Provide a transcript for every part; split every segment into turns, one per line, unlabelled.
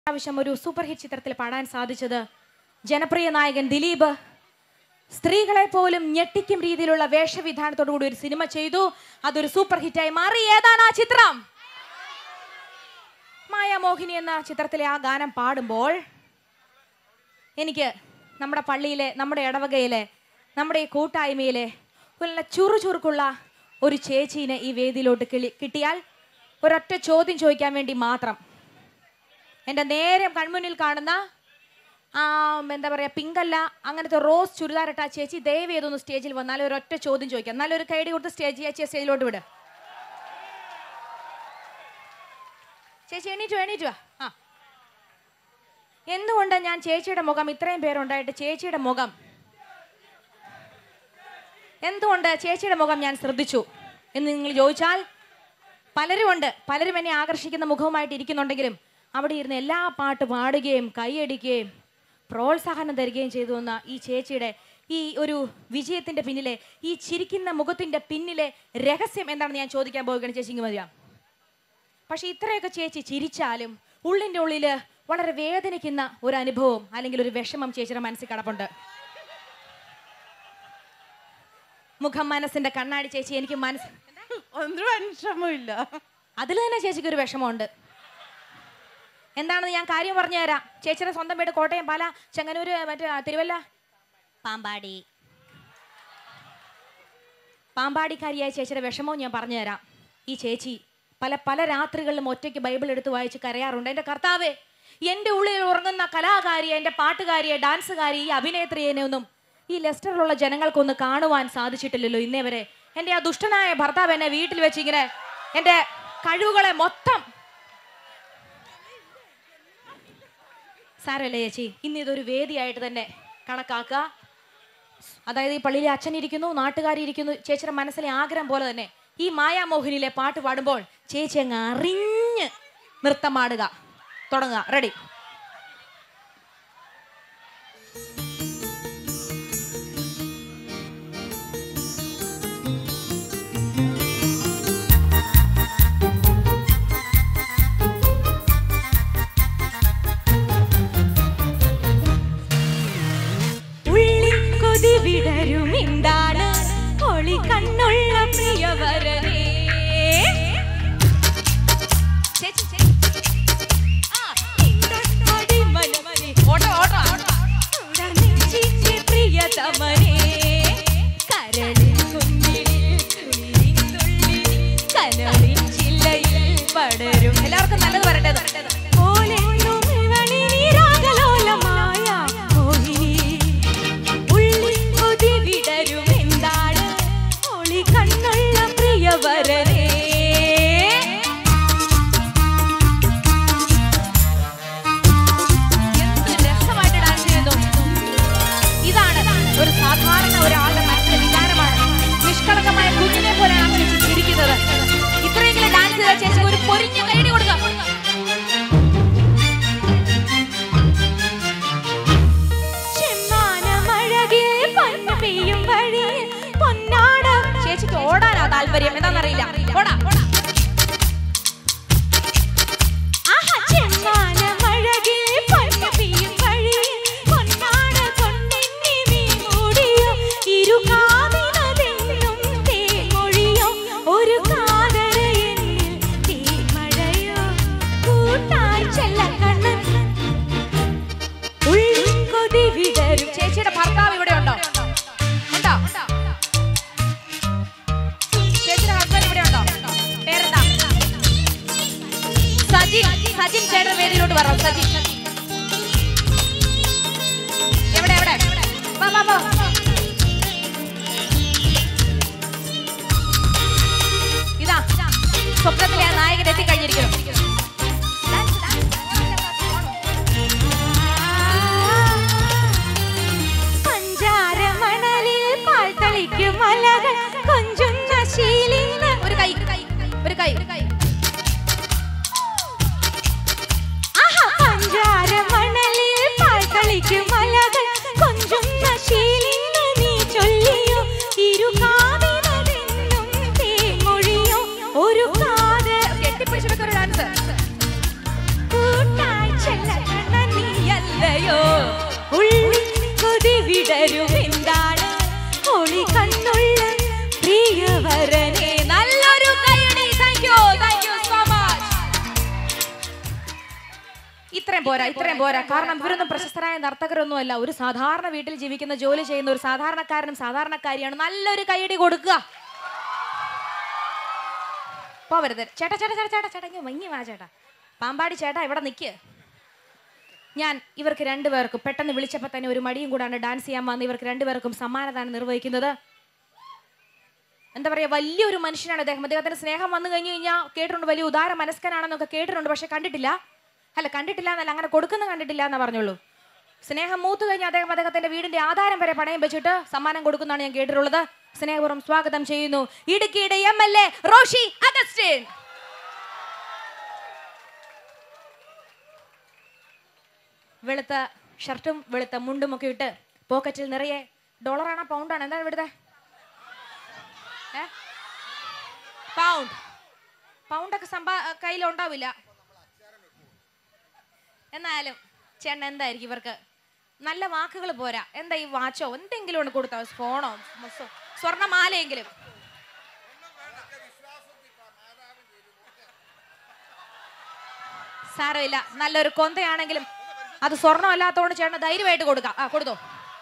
പ്രാവശ്യം ഒരു super hit ചിത്രത്തിൽ പാടാൻ സാധിച്ചത് ജനപ്രിയ നായകൻ ദിലീപ് സ്ത്രീകളെ പോലും ഞെട്ടിക്കും രീതിയിലുള്ള വേഷവിധാനത്തോടു കൂടി ഒരു സിനിമ ചെയ്തു അതൊരു സൂപ്പർ ഹിറ്റായി മാറി ഏതാണ് ആ ചിത്രം മായാമോഹിനി എന്ന ചിത്രത്തിലെ ആ ഗാനം പാടുമ്പോൾ എനിക്ക് നമ്മുടെ പള്ളിയിലെ നമ്മുടെ ഇടവകയിലെ നമ്മുടെ ഈ കൂട്ടായ്മയിലെ ഒരു നല്ല ചുറുചുറുക്കുള്ള ഒരു ചേച്ചീനെ ഈ വേദിയിലോട്ട് കിളി കിട്ടിയാൽ ഒരൊറ്റ ചോദ്യം ചോദിക്കാൻ വേണ്ടി മാത്രം എൻ്റെ നേരെ കൺമുന്നിൽ കാണുന്ന ആ എന്താ പറയുക പിങ്കല്ല അങ്ങനത്തെ റോസ് ചുരിദാറിട്ട ആ ചേച്ചി ദയവ് ചെയ്തൊന്ന് സ്റ്റേജിൽ വന്നാൽ ഒരൊറ്റ ചോദ്യം ചോദിക്കാം നല്ലൊരു കൈഡി കൊടുത്ത് സ്റ്റേജ് ചേച്ചിയെ സ്റ്റേജിലോട്ട് വിട് ചേച്ചി എണീറ്റു എണീറ്റു വാ. ആ എന്തുകൊണ്ട് ഞാൻ ചേച്ചിയുടെ മുഖം ഇത്രയും പേരുണ്ടായിട്ട് ചേച്ചിയുടെ മുഖം എന്തുകൊണ്ട് ചേച്ചിയുടെ മുഖം ഞാൻ ശ്രദ്ധിച്ചു എന്ന് നിങ്ങൾ ചോദിച്ചാൽ പലരും ഉണ്ട് പലരും എന്നെ ആകർഷിക്കുന്ന മുഖവുമായിട്ട് ഇരിക്കുന്നുണ്ടെങ്കിലും അവിടെ ഇരുന്ന് എല്ലാ പാട്ട് പാടുകയും കൈയടിക്കുകയും പ്രോത്സാഹനം തരികയും ചെയ്തു എന്ന ഈ ചേച്ചിയുടെ ഈ ഒരു വിജയത്തിന്റെ പിന്നിലെ ഈ ചിരിക്കുന്ന മുഖത്തിന്റെ പിന്നിലെ രഹസ്യം എന്താണെന്ന് ഞാൻ ചോദിക്കാൻ പോവുകയാണ് ചേച്ചിക്ക് മതിയാ പക്ഷെ ഇത്രയൊക്കെ ചേച്ചി ചിരിച്ചാലും ഉള്ളിൻ്റെ ഉള്ളിൽ വളരെ വേദനിക്കുന്ന ഒരു അനുഭവം അല്ലെങ്കിൽ ഒരു വിഷമം ചേച്ചിയുടെ മനസ്സിൽ കിടപ്പുണ്ട് മുഖം മനസ്സിന്റെ കണ്ണാടി ചേച്ചി എനിക്ക് മനസ്സ്
ഒരു വിഷമമില്ല
അതിൽ തന്നെ ചേച്ചിക്ക് ഒരു വിഷമമുണ്ട് എന്താണെന്ന് ഞാൻ കാര്യം പറഞ്ഞു തരാം ചേച്ചിയുടെ സ്വന്തം വീട് കോട്ടയം പാല ചെങ്ങന്നൂര് മറ്റേ ആ, തിരുവല്ല പാമ്പാടി പാമ്പാടിക്കാരിയായ ചേച്ചിയുടെ വിഷമവും ഞാൻ പറഞ്ഞു തരാം ഈ ചേച്ചി പല പല രാത്രികളിലും ഒറ്റയ്ക്ക് ബൈബിൾ എടുത്ത് വായിച്ച് കരയാറുണ്ട് എൻ്റെ കർത്താവേ എൻ്റെ ഉള്ളിൽ ഉറങ്ങുന്ന കലാകാരിയെ എൻ്റെ പാട്ടുകാരിയെ ഡാൻസുകാരി ഈ അഭിനേത്രിയെ ഒന്നും ഈ ലെസ്റ്ററിലുള്ള ജനങ്ങൾക്കൊന്ന് കാണുവാൻ സാധിച്ചിട്ടില്ലല്ലോ ഇന്നേ വരെ എൻ്റെ ആ ദുഷ്ടനായ ഭർത്താവ് എന്നെ വീട്ടിൽ വെച്ച് ഇങ്ങനെ എൻ്റെ കഴിവുകളെ മൊത്തം സാരമല്ലേ ചേച്ചി ഇന്ന് ഇതൊരു വേദിയായിട്ട് തന്നെ കണക്കാക്കുക അതായത് ഈ പള്ളിയിലെ അച്ഛൻ ഇരിക്കുന്നു നാട്ടുകാരിയിരിക്കുന്നു ചേച്ചിയുടെ മനസ്സിലെ ആഗ്രഹം പോലെ തന്നെ ഈ മായാമോഹിനിയിലെ പാട്ട് പാടുമ്പോൾ ചേച്ചി അങ്ങ് അറിഞ്ഞ് നൃത്തം പാടുക തുടങ്ങുക റെഡി ഉള്ളിൽ കൊതി വിടരും എന്താണ് ഒളി കണ്ണുള്ള പ്രിയവരനേ ചേച്ചി, ചേച്ചി. ആ, ഇണ്ടൊട്ടടി മനമനെ. Auto, auto. ഉടനെഞ്ചിന്റെ പ്രിയതമനേ. കരളിൽ കുഞ്ഞിലിൽ കുളിരിൻ തുള്ളിൽ കനവിൻ ചില്ലയിൽ പടരും എല്ലാവർക്കും നല്ലത് വരട്ടെ ഓലെന്നും ഇവളിനിരാഗലോലമായ മോഹിനി ഉള്ളിൽ കൊതി വിടരും എന്താണ് ഒളി കണ്ണുള്ള പ്രിയവരനേ എന്ത് രസമായിട്ട് ഡാൻസ് ചെയ്യുന്നു ഇതാണ് ഒരു സാധാരണ ഒരാളുടെ മനസ്സിലെ വികാരമാണ് നിഷ്കളങ്കമായ കുഞ്ഞിനെ പോലെയാണ് ചേച്ചി ചിരിക്കുന്നത് ഇത്രയെങ്കിലും ഡാൻസ് ചെയ്ത ചേച്ചി ഒരു പൊരിഞ്ഞ കൈഡി കൊടുക്കുക ചെമ്മാനമഴകിൽ പൊന്നു പെയ്യും വഴിയിൽ പൊന്നാട ചേച്ചിക്ക് ഓടാനാ താല്പര്യം എന്താണെന്നറിയില്ല ഓടാ ഓടാ ആഹാ, ചെമ്മാനമഴകിൽ പൊന്നു പെയ്യും വഴിയിൽ പൊന്നാട കൊണ്ടെന്നെ നീ മൂടിയോ. ഇരുകാതിനതെന്നും തേൻമൊഴിയോ. ഒരു കാതര എന്നിൽ തീമഴയോ. കൂട്ടായി ചെല്ലക്കണ്ണൻ ഉള്ളിൽ കൊതി വിടരും ചേച്ചിയുടെ ഭർത്താവ് ഇവിടെ ഉണ്ടോ ഉണ്ടോ ചേച്ചിയുടെ ഹസ്ബൻഡ് ഇവിടെ ഉണ്ടോ പേരെന്താ സജിൻ സജിൻ ചേട്ടൻ വേദിയിലോട്ട് വരാം സജിൻ എവിടെ എവിടെ വാ വാ വാ ഇതാ സ്വപ്നത്തിലെ ആ നായകൻ എത്തിക്കഴിഞ്ഞിരിക്കുന്നു പഞ്ചാരമണലിൽ പാൽ തളിക്കും മലകൾ കൊഞ്ചുന്ന ശീലിന്ന് ഒരു കൈ ഒരു കൈ ഒരു കൈ ആഹാ, പഞ്ചാരമണലിൽ പാൽ തളിക്കും മലകൾ കൊഞ്ചുന്ന ശീലിന്ന് നീ ചൊല്ലിയോ ഇരുകാതിനതെന്നും തേൻമൊഴിയോ ഒരു കാത് കെട്ടിപ്പിടിച്ചെടുക്കൊരു ഡാൻസ് ഇത്രയും പോരാ ഇത്രയും പോരാ കാരണം ഇവരൊന്നും പ്രശസ്തരായ നർത്തകരൊന്നും അല്ല ഒരു സാധാരണ വീട്ടിൽ ജീവിക്കുന്ന ജോലി ചെയ്യുന്ന ഒരു സാധാരണക്കാരനും സാധാരണക്കാരിയാണ് നല്ലൊരു കൈയടി കൊടുക്കുക പോവരുത് ചേട്ടാ ചേട്ടാ ചേട്ടാ ചേട്ടാ ചേട്ടാ ഇങ്ങ് മങ്ങി വാ ചേട്ടാ പാമ്പാടി ചേട്ടാ ഇവിടെ നിൽക്ക് ഞാൻ ഇവർക്ക് രണ്ടുപേർക്കും പെട്ടെന്ന് വിളിച്ചപ്പോൾ തന്നെ ഒരു മടിയും കൂടാണ് ഡാൻസ് ചെയ്യാൻ വന്ന് ഇവർക്ക് രണ്ടുപേർക്കും സമ്മാനദാനം നിർവഹിക്കുന്നത് എന്താ പറയാ വലിയൊരു മനുഷ്യനാണ് അദ്ദേഹം അദ്ദേഹത്തിന് സ്നേഹം വന്നു കഴിഞ്ഞു കഴിഞ്ഞാൽ കേട്ടിട്ടുണ്ട് വലിയ ഉദാര മനസ്കനാണെന്നൊക്കെ കേട്ടിട്ടുണ്ട് പക്ഷെ കണ്ടിട്ടില്ല അല്ല കണ്ടിട്ടില്ല എന്നല്ല അങ്ങനെ കൊടുക്കുന്ന കണ്ടിട്ടില്ല എന്നാ പറഞ്ഞുള്ളൂ സ്നേഹം മൂത്തു കഴിഞ്ഞാൽ അദ്ദേഹം അദ്ദേഹത്തിന്റെ വീടിന്റെ ആധാരം വരെ പണയം വെച്ചിട്ട് സമ്മാനം കൊടുക്കുന്നതാണ് ഞാൻ കേട്ടിട്ടുള്ളത് സ്നേഹപൂർവ്വം സ്വാഗതം ചെയ്യുന്നു ഇടുക്കിയുടെ M L A Roshy Augustine വെളുത്ത ഷർട്ടും വെളുത്ത മുണ്ടും ഒക്കെ ഇട്ട് പോക്കറ്റിൽ നിറയെ ഡോളറാണോ പൗണ്ടാണ് എന്താണ് ഇവിടുത്തെ ഏ? പൗണ്ട് പൗണ്ടൊക്കെ സമ്പാ കയ്യിൽ ഉണ്ടാവില്ല എന്നാലും ചേട്ടൻ എന്തായിരിക്കും ഇവർക്ക് നല്ല വാക്കുകൾ പോരാ എന്താ ഈ വാച്ചോ എന്തെങ്കിലും ഒന്ന് കൊടുത്തോ ഫോണോ മൊസോ, സ്വർണ്ണമാലയെങ്കിലും സാരമില്ല നല്ലൊരു കൊന്തയാണെങ്കിലും അത് സ്വർണ്ണം അല്ലാത്തതുകൊണ്ട് ചേട്ടന് ധൈര്യമായിട്ട് കൊടുക്കാം ആ കൊടുത്തോ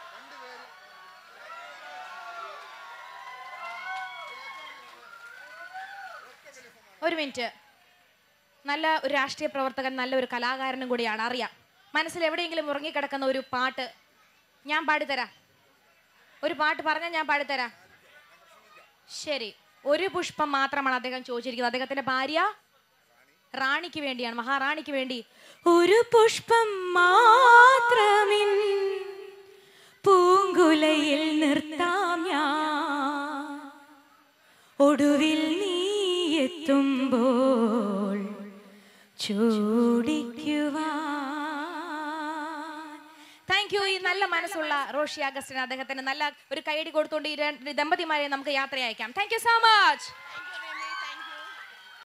ഒരു മിനിറ്റ് നല്ല ഒരു രാഷ്ട്രീയ പ്രവർത്തകൻ നല്ല ഒരു കലാകാരനും കൂടിയാണ് അറിയാം മനസ്സിൽ എവിടെയെങ്കിലും ഉറങ്ങിക്കിടക്കുന്ന ഒരു പാട്ട് ഞാൻ പാടിത്തരാം ഒരു പാട്ട് പറഞ്ഞാൽ ഞാൻ പാടിത്തരാം ശരി ഒരു പുഷ്പം മാത്രമാണ് അദ്ദേഹം ചോദിച്ചിരിക്കുന്നത് അദ്ദേഹത്തിന്റെ ഭാര്യ റാണിക്ക് വേണ്ടിയാണ് മഹാറാണിക്ക് വേണ്ടി ഒരു പുഷ്പം മാത്രമിൻ പൂങ്കുലയിൽ നിർത്താം ഞാൻ ഒടുവിൽ നീ എത്തുമ്പോൾ താങ്ക് യു ഈ നല്ല മനസ്സുള്ള റോഷി അഗസ്റ്റിന് അദ്ദേഹത്തിന് നല്ല ഒരു കൈയടി കൊടുത്തുകൊണ്ട് ഈ രണ്ട് ദമ്പതിമാരെ നമുക്ക് യാത്ര അയക്കാം താങ്ക് യു സോ മച്ച്